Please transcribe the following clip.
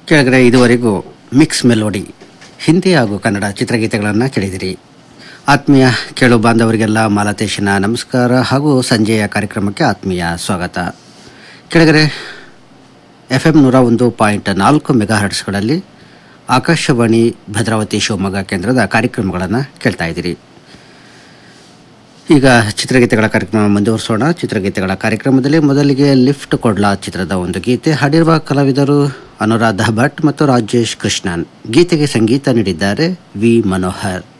ಕೆಳಗಡೆ ಇದುವರೆಗೂ mix melody Hindi ಹಾಗೂ ಕನ್ನಡ ಚಿತ್ರಗೀತೆಗಳನ್ನು ಕೇಳಿದಿರಿ ಆತ್ಮೀಯ ಕೇಳು ಬಾಂಧವರಿಗೆಲ್ಲ ಮಾಲತೇಶನ ನಮಸ್ಕಾರ ಹಾಗೂ ಸಂಜೆಯ ಕಾರ್ಯಕ್ರಮಕ್ಕೆ ಆತ್ಮೀಯ ಸ್ವಾಗತ ಕೆಳಗಡೆ ಎಫ್ ಎಂ ನೂರ ಒಂದು ಪಾಯಿಂಟ್ ನಾಲ್ಕು ಮೆಗಾ ಹರ್ಟ್ಸ್ಗಳಲ್ಲಿ ಆಕಾಶವಾಣಿ ಭದ್ರಾವತಿ ಶಿವಮೊಗ್ಗ ಕೇಂದ್ರದ ಕಾರ್ಯಕ್ರಮಗಳನ್ನು ಕೇಳ್ತಾ ಇದ್ದೀರಿ ಈಗ ಚಿತ್ರಗೀತೆಗಳ ಕಾರ್ಯಕ್ರಮ ಮುಂದುವರಿಸೋಣ ಚಿತ್ರಗೀತೆಗಳ ಕಾರ್ಯಕ್ರಮದಲ್ಲಿ ಮೊದಲಿಗೆ ಲಿಫ್ಟ್ ಕೊಡ್ಲಾ ಚಿತ್ರದ ಒಂದು ಗೀತೆ ಹಾಡಿರುವ ಕಲಾವಿದರು ಅನುರಾಧ ಭಟ್ ಮತ್ತು ರಾಜೇಶ್ ಕೃಷ್ಣನ್ ಗೀತೆಗೆ ಸಂಗೀತ ನೀಡಿದ್ದಾರೆ ವಿ ಮನೋಹರ್